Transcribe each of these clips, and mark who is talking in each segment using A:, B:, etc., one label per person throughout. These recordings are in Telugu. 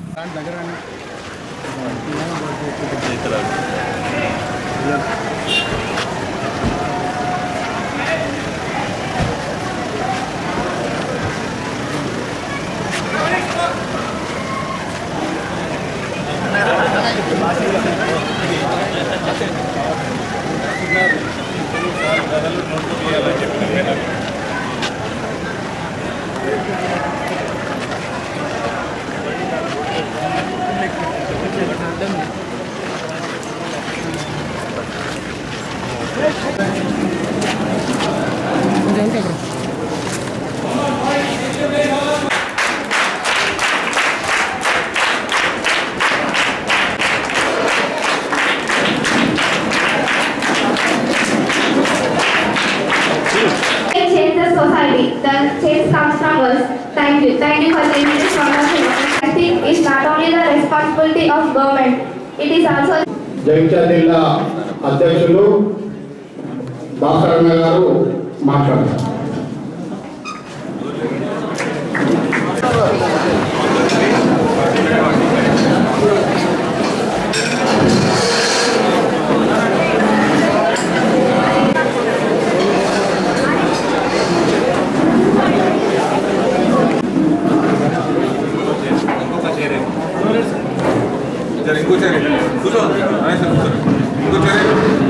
A: can change the society. The change comes from us. Thank you. Thank you for taking this wonderful Plastic is not only the responsibility of government, it is also
B: Jagtial జిల్లా అధ్యక్షులు భాస్కరన్న గారు మాట్లాడతారు
C: ఇంకో చేరే కూర్చో అనేసి కూర్చో ఇంకో చేరే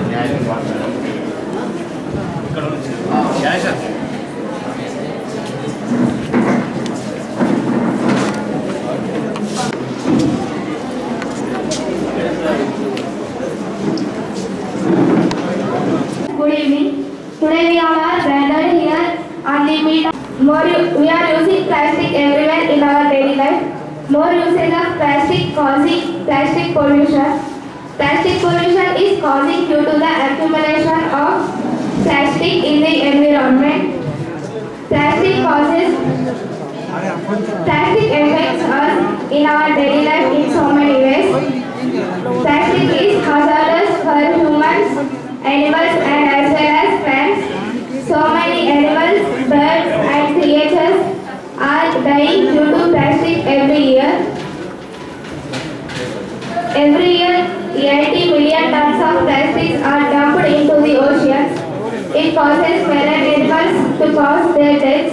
A: Good evening. Today we all are gathered here on the meet. More u- we are using plastic everywhere in our daily life. More usage of plastic causing plastic pollution. Plastic pollution is causing due to the accumulation of plastic in the environment. Plastic causes plastic affects us in our daily life in so many ways. Plastic is hazardous for humans, animals and as well as plants. So many animals, birds and creatures are dying due to plastic every year. Every year, 80 million tons of plastics are dumped into the oceans. It causes marine animals to cause their deaths.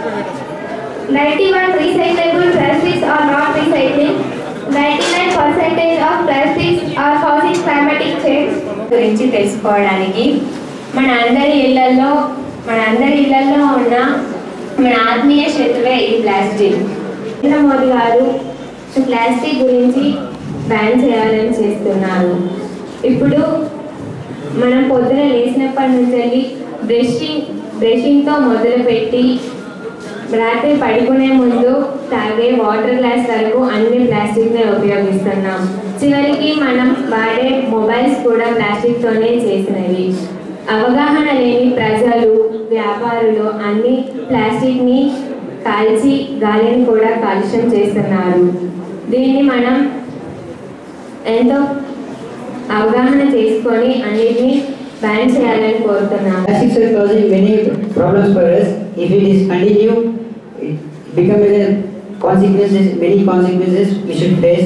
A: 91 recyclable plastics are not recycling. 99 percentage of plastics are causing climatic change.
D: గురించి తెలుసుకోవడానికి మన అందరి ఇళ్లలో మన అందరి ఇళ్లలో ఉన్న మన ఆత్మీయ శత్రువే ఈ ప్లాస్టిక్ నరేంద్ర మోదీ గారు ప్లాస్టిక్ గురించి బ్యాన్ చేయాలని చేస్తున్నారు ఇప్పుడు మనం పొద్దున లేచినప్పటి నుంచి వెళ్ళి బ్రషింగ్ బ్రషింగ్తో మొదలుపెట్టి రాత్రి పడుకునే ముందు తాగే వాటర్ గ్లాస్ వరకు అన్ని ప్లాస్టిక్నే ఉపయోగిస్తున్నాం చివరికి మనం వాడే మొబైల్స్ కూడా ప్లాస్టిక్తోనే చేసినవి అవగాహన లేని ప్రజలు వ్యాపారులు అన్ని ప్లాస్టిక్ని కాల్చి గాలిని కూడా కాలుష్యం చేస్తున్నారు దీన్ని మనం ఎంతో అవగాహన చేసుకొని అన్నిటినీ బ్యాన్ చేయాలని కోరుతున్నాను
E: Plastics are causing many problems for us. If it is continue, it become a consequences, many consequences we should face.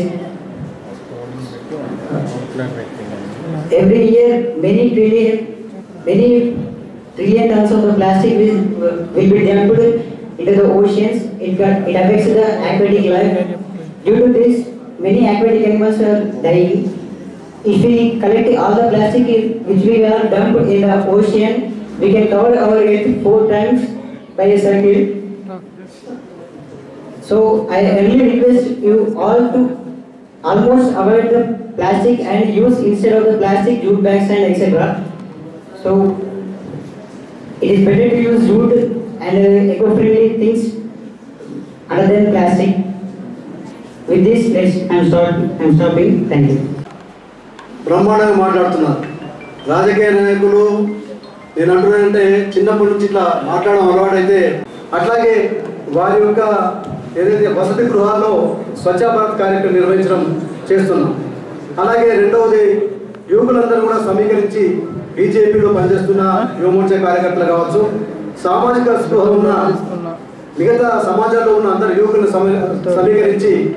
E: Every year, many trillion, many trillion tons of the plastic will, will be dumped into the oceans. It got, it affects the aquatic life. Due to this, many aquatic animals are dying. If we collect all the plastic in- which we are dumped in the ocean, we can cover our earth four times by a circle. So I really request you all to almost avoid the plastic and use instead of the plastic jute bags and etc. So it is better to use jute and uh, eco-friendly things other than plastic. With this, let's, I'm stop, I'm stopping. Thank you.
F: బ్రహ్మాండంగా మాట్లాడుతున్నారు రాజకీయ నాయకులు నేను అంటున్నానంటే చిన్నప్పటి నుంచి ఇట్లా మాట్లాడడం అలవాటైతే అట్లాగే వారి యొక్క ఏదైతే వసతి గృహాల్లో స్వచ్ఛ భారత్ కార్యక్రమం నిర్వహించడం చేస్తున్నాం అలాగే రెండవది యువకులందరూ కూడా సమీకరించి బీజేపీలో పనిచేస్తున్న యువమోర్చా కార్యకర్తలు కావచ్చు సామాజిక స్పృహ ఉన్న మిగతా సమాజంలో ఉన్న అందరు యువకులను సమీ- సమీకరించి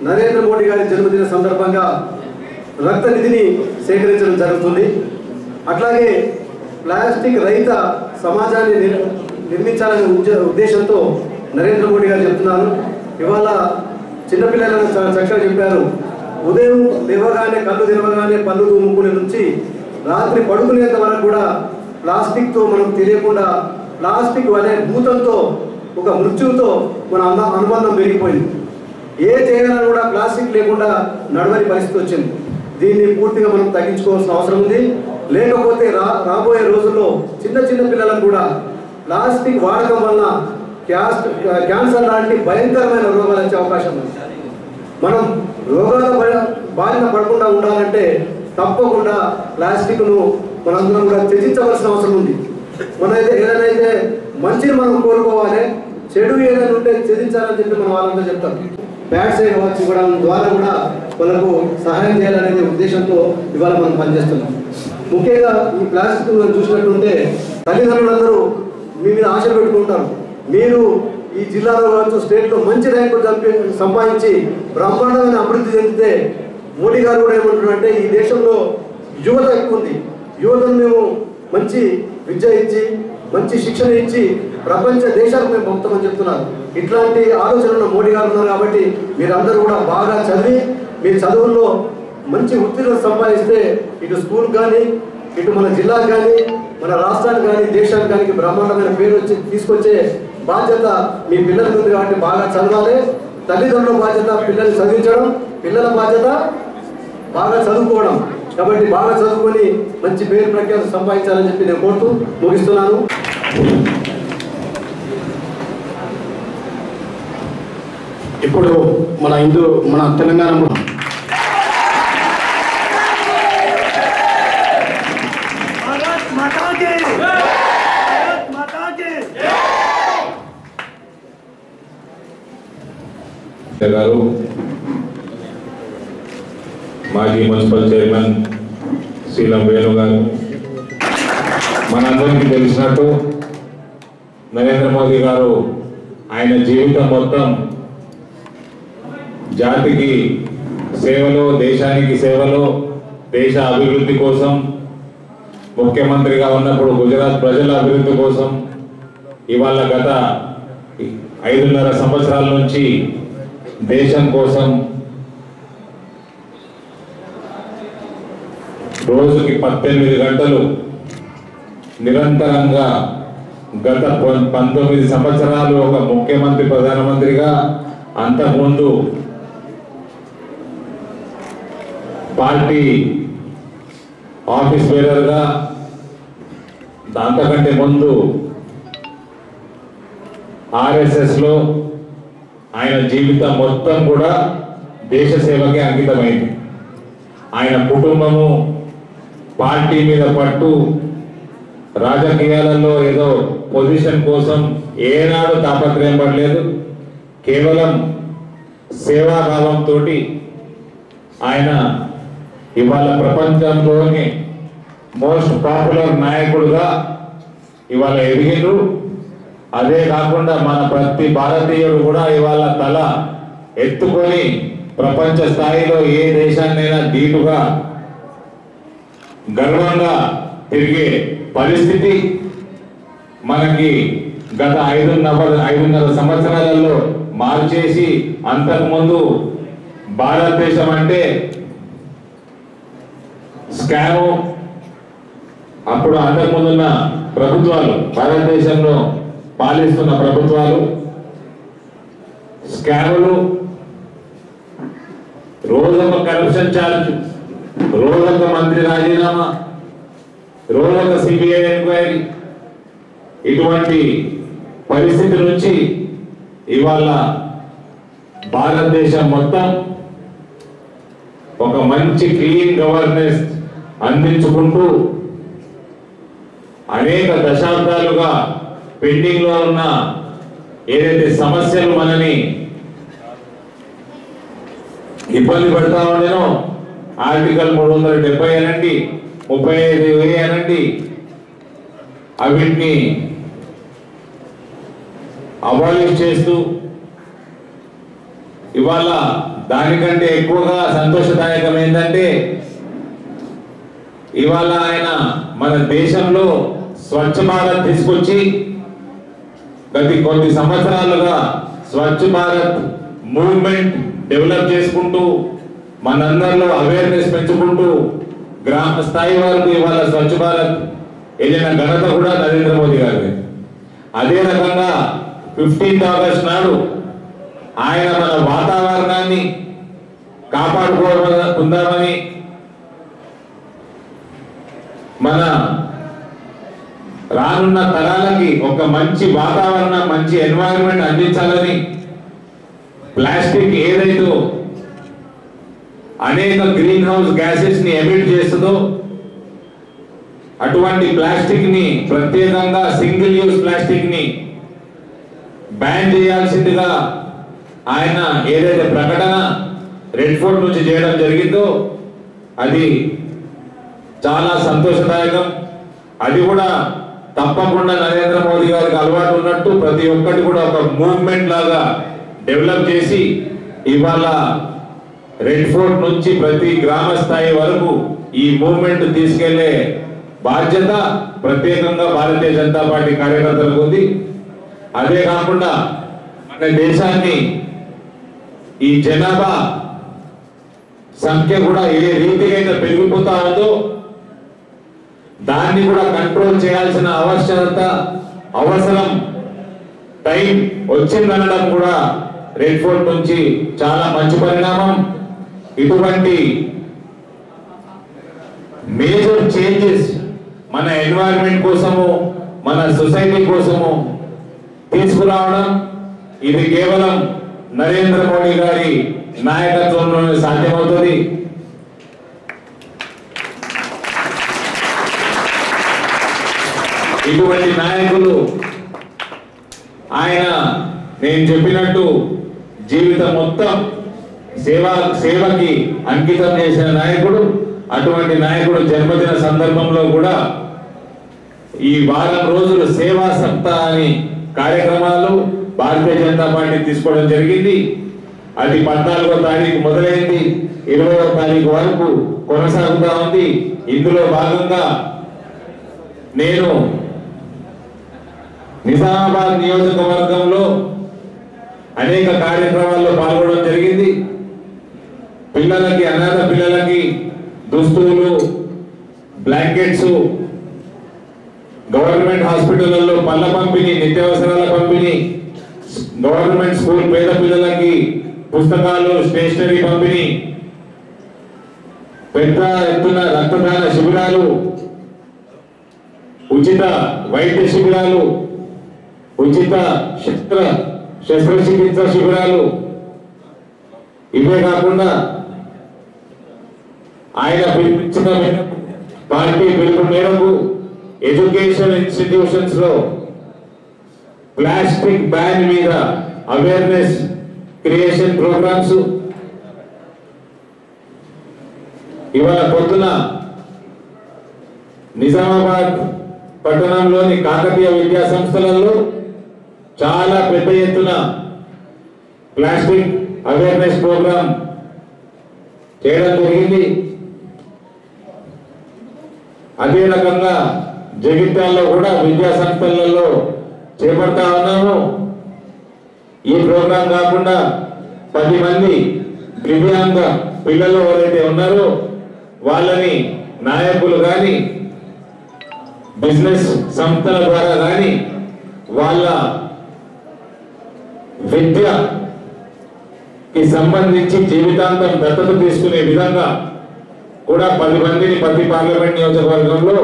F: నరేంద్ర మోడీ గారి జన్మదిన సందర్భంగా రక్త నిధిని సేకరించడం జరుగుతుంది అట్లాగే ప్లాస్టిక్ రహిత సమాజాన్ని నిర్- నిర్మించాలనే ఉద్ద- ఉద్దేశంతో నరేంద్ర మోడీ గారు చెప్తున్నారు ఇవాళ చిన్నపిల్లలను చాలా చక్కగా చెప్పారు ఉదయం లేవగానే కళ్ళు తెరవగానే పళ్ళు తూముకునే నుంచి రాత్రి పడుకునేంత వరకు కూడా ప్లాస్టిక్తో మనం తెలియకుండా ప్లాస్టిక్ అనే భూతంతో ఒక మృత్యువుతో మన అన- అనుబంధం పెరిగిపోయింది ఏ చేయాలన్నా కూడా ప్లాస్టిక్ లేకుండా నడవని పరిస్థితి వచ్చింది దీన్ని పూర్తిగా మనం తగ్గించుకోవాల్సిన అవసరం ఉంది లేకపోతే రా రాబోయే రోజుల్లో చిన్న చిన్న పిల్లలకు కూడా ప్లాస్టిక్ వాడకం వలన క్యాస్ట్ క్యాన్సర్ లాంటి భయంకరమైన రోగాలు వచ్చే అవకాశం ఉంది మనం రోగాల భయ- బారిన పడకుండా ఉండాలంటే తప్పకుండా ప్లాస్టిక్ను మనందరం కూడా త్యజించవలసిన అవసరం ఉంది మన అయితే ఏదైనా అయితే మంచిని మనం కోరుకోవాలి చెడు ఏదైనా ఉంటే త్యజించాలని చెప్పి మనం వాళ్ళంతా చెప్తాం బ్యాడ్ సైడ్ వాచ్ ఇవ్వడం ద్వారా కూడా వాళ్ళకు సహాయం చేయాలనే ఉద్దేశంతో ఇవాళ మనం పనిచేస్తున్నాం ముఖ్యంగా ఈ ప్లాస్టిక్ మనం చూసినట్టుంటే తల్లిదండ్రులందరూ మీ మీద ఆశ పెట్టుకుంటారు మీరు ఈ జిల్లాలో కావచ్చు స్టేట్లో మంచి ర్యాంకులు సంపి- సంపాదించి బ్రహ్మాండమైన అభివృద్ధి చెందితే మోడీ గారు కూడా ఏమంటున్నారంటే ఈ దేశంలో యువత ఎక్కువ ఉంది యువతను మేము మంచి విద్య ఇచ్చి మంచి శిక్షణ ఇచ్చి ప్రపంచ దేశాలకు మేము పంపుతామని చెప్తున్నారు ఇట్లాంటి ఆలోచన ఉన్న మోడీ గారు ఉన్నారు కాబట్టి మీరందరూ కూడా బాగా చదివి మీ చదువుల్లో మంచి ఉత్తీర్ణత సంపాదిస్తే ఇటు స్కూల్ కానీ ఇటు మన జిల్లాకు కానీ మన రాష్ట్రానికి కానీ దేశానికి కానీ బ్రహ్మాండమైన పేరు వచ్చి తీసుకొచ్చే బాధ్యత మీ పిల్లలకు ఉంది కాబట్టి బాగా చదవాలి తల్లిదండ్రుల బాధ్యత పిల్లల్ని చదివించడం పిల్లల బాధ్యత బాగా చదువుకోవడం కాబట్టి బాగా చదువుకొని మంచి పేరు ప్రఖ్యాతి సంపాదించాలని చెప్పి నేను కోరుతూ ముగిస్తున్నాను
B: ఇప్పుడు మన హిందూ మన తెలంగాణ
G: भारत माता की भारत माता की
C: గారు మాజీ మున్సిపల్ చైర్మన్ శ్రీలం వేణు గారు మనందరికీ తెలిసినట్టు నరేంద్ర మోదీ గారు ఆయన జీవితం మొత్తం జాతికి సేవలో దేశానికి సేవలో దేశ అభివృద్ధి కోసం ముఖ్యమంత్రిగా ఉన్నప్పుడు గుజరాత్ ప్రజల అభివృద్ధి కోసం ఇవాళ గత ఐదున్నర సంవత్సరాల నుంచి దేశం కోసం రోజుకి పద్దెనిమిది గంటలు నిరంతరంగా గత పం- పంతొమ్మిది సంవత్సరాలు ఒక ముఖ్యమంత్రి ప్రధానమంత్రిగా అంతకుముందు పార్టీ ఆఫీస్ బేరర్గా అంతకంటే ముందు ఆర్ఎస్ఎస్లో ఆయన జీవితం మొత్తం కూడా దేశ సేవకే అంకితమైంది ఆయన కుటుంబము పార్టీ మీద పట్టు రాజకీయాలలో ఏదో పొజిషన్ కోసం ఏనాడు తాపత్రయం పడలేదు కేవలం సేవాభావంతో ఆయన ఇవాళ ప్రపంచంలోని మోస్ట్ పాపులర్ నాయకుడుగా ఇవాళ ఎదిగిండ్రు అదే కాకుండా మన ప్రతి భారతీయుడు కూడా ఇవాళ తల ఎత్తుకొని ప్రపంచ స్థాయిలో ఏ దేశాన్నైనా ధీటుగా గర్వంగా తిరిగే పరిస్థితి మనకి గత ఐదున్నర ఐదున్నర సంవత్సరాలలో మార్చేసి అంతకుముందు భారతదేశం అంటే స్కాము అప్పుడు అంతకుముందున్న ప్రభుత్వాలు భారతదేశంలో పాలిస్తున్న ప్రభుత్వాలు స్కాములు రోజొక కరప్షన్ ఛార్జ్ రోజొక మంత్రి రాజీనామా రోజొక సిబిఐ ఎంక్వైరీ ఇటువంటి పరిస్థితి నుంచి ఇవాళ భారతదేశం మొత్తం ఒక మంచి క్లీన్ గవర్నెన్స్ అందించుకుంటూ అనేక దశాబ్దాలుగా పెండింగ్ లో ఉన్న ఏదైతే సమస్యలు మనని ఇబ్బంది పెడతా ఉండేనో ఆర్టికల్ మూడు వందల డెబ్బై అనండి ముప్పై ఐదు ఏ అనండి అవిటిని అబాలిష్ చేస్తూ ఇవాళ దానికంటే ఎక్కువగా సంతోషదాయకం ఏంటంటే ఇవాళ ఆయన మన దేశంలో స్వచ్ఛ భారత్ తీసుకొచ్చి గత కొద్ది సంవత్సరాలుగా స్వచ్ఛ భారత్ మూవ్మెంట్ డెవలప్ చేసుకుంటూ మనందరిలో అవేర్నెస్ పెంచుకుంటూ గ్రామ స్థాయి వరకు ఇవాళ స్వచ్ఛ భారత్ వెళ్ళిన ఘనత కూడా నరేంద్ర మోదీ గారిది అదే రకంగా ఫిఫ్టీన్త్ ఆగస్ట్ నాడు ఆయన మన వాతావరణాన్ని కాపాడుకోకుందామని మన రానున్న తరాలకి ఒక మంచి వాతావరణం మంచి ఎన్వైరన్మెంట్ అందించాలని ప్లాస్టిక్ ఏదైతే అనేక గ్రీన్ హౌస్ గ్యాసెస్ ని ఎమిట్ చేస్తుందో అటువంటి ప్లాస్టిక్ ని ప్రత్యేకంగా సింగిల్ యూజ్ ప్లాస్టిక్ ని బ్యాన్ చేయాల్సిందిగా ఆయన ఏదైతే ప్రకటన రెడ్ ఫోర్ట్ నుంచి చేయడం జరిగిందో అది చాలా సంతోషదాయకం అది కూడా తప్పకుండా నరేంద్ర మోదీ గారికి అలవాటు ఉన్నట్టు ప్రతి ఒక్కటి కూడా ఒక మూవ్మెంట్ లాగా డెవలప్ చేసి ఇవాళ రెడ్ ఫోర్ట్ నుంచి ప్రతి గ్రామ స్థాయి వరకు ఈ మూవ్మెంట్ తీసుకెళ్లే బాధ్యత ప్రత్యేకంగా భారతీయ జనతా పార్టీ కార్యకర్తలకు ఉంది అదే కాకుండా మన దేశాన్ని ఈ జనాభా సంఖ్య కూడా ఏ రీతిగా అయితే పెరిగిపోతా ఉందో దాన్ని కూడా కంట్రోల్ చేయాల్సిన ఆవశ్యకత అవసరం టైం వచ్చిందనడం కూడా రెడ్ ఫోర్ట్ నుంచి చాలా మంచి పరిణామం ఇటువంటి మేజర్ చేంజెస్ మన ఎన్వైరన్మెంట్ కోసము మన సొసైటీ కోసము తీసుకురావడం ఇది కేవలం నరేంద్ర మోడీ గారి నాయకత్వంలోనే సాధ్యమవుతుంది ఇటువంటి నాయకులు ఆయన నేను చెప్పినట్టు జీవితం మొత్తం సేవ సేవకి అంకితం చేసిన నాయకుడు అటువంటి నాయకుడు జన్మదిన సందర్భంలో కూడా ఈ వారం రోజులు సేవా సప్తాహ అని కార్యక్రమాలు భారతీయ జనతా పార్టీ తీసుకోవడం జరిగింది అది పద్నాలుగో తారీఖు మొదలైంది ఇరవయో తారీఖు వరకు కొనసాగుతా ఉంది ఇందులో భాగంగా నేను నిజామాబాద్ నియోజకవర్గంలో అనేక కార్యక్రమాల్లో పాల్గొనడం జరిగింది పిల్లలకి అనాథ పిల్లలకి దుస్తువులు బ్లాంకెట్స్ గవర్నమెంట్ హాస్పిటళ్లలో పళ్ళ పంపిణీ నిత్యావసరాల పంపిణీ గవర్నమెంట్ స్కూల్ పేద పిల్లలకి పుస్తకాలు స్టేషనరీ పంపిణీ పెద్ద ఎత్తున రక్తదాన శిబిరాలు ఉచిత వైద్య శిబిరాలు ఉచిత శస్త్ర శస్త్రచికిత్స శిబిరాలు ఇవే కాకుండా ఆయన పిలిపించిన మేరకు, పార్టీ పిలుపు మేరకు ఎడ్యుకేషన్ ఇన్స్టిట్యూషన్స్ లో ప్లాస్టిక్ బ్యాన్ మీద అవేర్నెస్ క్రియేషన్ ప్రోగ్రామ్స్ ఇవాళ పొద్దున నిజామాబాద్ పట్టణంలోని కాకతీయ విద్యా సంస్థలలో చాలా పెద్ద ఎత్తున ప్లాస్టిక్ అవేర్నెస్ ప్రోగ్రామ్ చేయడం జరిగింది అదే రకంగా జగిత్యాల్లో కూడా విద్యా సంస్థలలో చేపడతా ఉన్నాము ఈ ప్రోగ్రాం కాకుండా పది మంది దివ్యాంగ పిల్లలు ఎవరైతే ఉన్నారో వాళ్ళని నాయకులు కానీ బిజినెస్ సంస్థల ద్వారా కానీ వాళ్ళ విద్యకి సంబంధించి జీవితాంతం దత్తత తీసుకునే విధంగా కూడా పది మందిని ప్రతి పార్లమెంట్ నియోజకవర్గంలో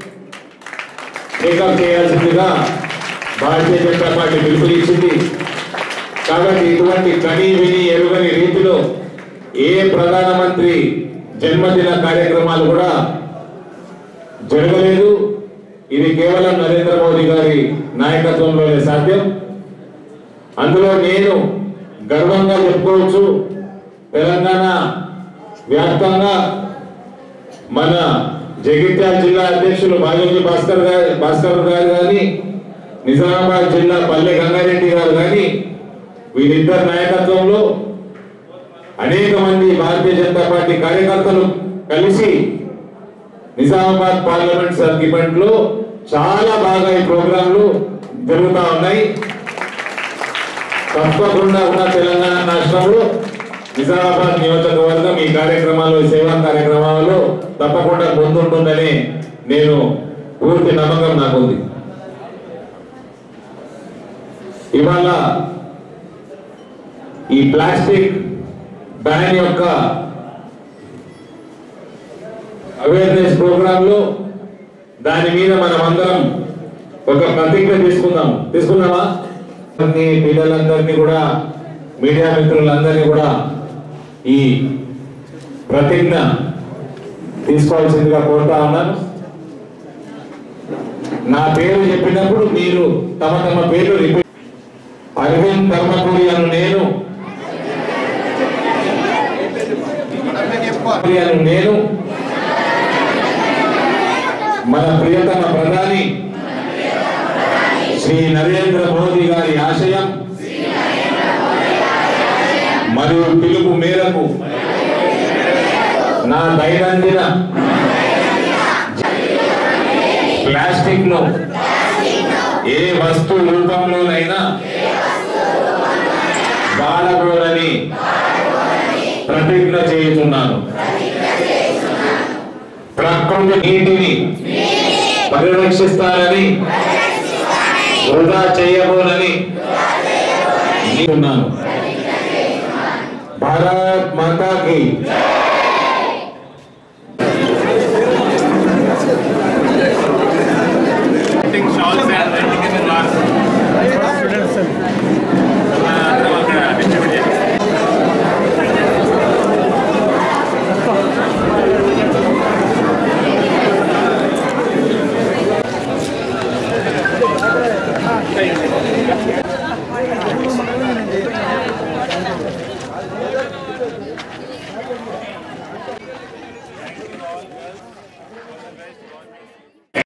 C: టేకప్ చేయాల్సిందిగా భారతీయ జనతా పార్టీ పిలుపునిచ్చింది కాబట్టి ఇటువంటి కని విని ఎరుగని రీతిలో ఏ ప్రధానమంత్రి జన్మదిన కార్యక్రమాలు కూడా జరగలేదు ఇది కేవలం నరేంద్ర మోదీ గారి నాయకత్వంలోనే సాధ్యం అందులో నేను గర్వంగా చెప్పుకోవచ్చు తెలంగాణ వ్యాప్తంగా మన జగిత్యాల జిల్లా అధ్యక్షులు బాజోజీ భాస్కర్ గారు భాస్కర్ గారు కానీ నిజామాబాద్ జిల్లా పల్లె గంగారెడ్డి గారు కానీ వీరిద్దరి నాయకత్వంలో అనేక మంది భారతీయ జనతా పార్టీ కార్యకర్తలు కలిసి నిజామాబాద్ పార్లమెంట్ సర్కిమెంట్ లో చాలా బాగా ఈ ప్రోగ్రాంలు జరుగుతా ఉన్నాయి తప్పకుండా ఉన్న తెలంగాణ రాష్ట్రంలో నిజామాబాద్ నియోజకవర్గం ఈ కార్యక్రమాలు ఈ సేవా కార్యక్రమాలలో తప్పకుండా ముందుంటుందని నేను పూర్తి నమ్మకం నాకుంది ఇవాళ ఈ ప్లాస్టిక్ బ్యాన్ యొక్క అవేర్నెస్ ప్రోగ్రామ్ లో దాని మీద మనం అందరం ఒక ప్రతిజ్ఞ తీసుకుందాం తీసుకుందామా అన్ని పిల్లలందరినీ కూడా మీడియా మిత్రులందరినీ కూడా ఈ ప్రతిజ్ఞ తీసుకోవాల్సిందిగా కోరుతా ఉన్నాను నా పేరు చెప్పినప్పుడు మీరు తమ తమ పేర్లు రిపీట్ అరవింద్ ధర్మపురి అను నేను అను నేను మన ప్రియతమ ప్రధాని శ్రీ నరేంద్ర మోదీ గారి ఆశయం మరియు పిలుపు మేరకు నా దైనందిన ప్లాస్టిక్ ను ఏ వస్తు రూపంలోనైనా వాడకూడదని ప్రతిజ్ఞ చేయుతున్నాను ప్రకృతి నీటిని పరిరక్షిస్తానని వృధా చేయబోనని ఉన్నాను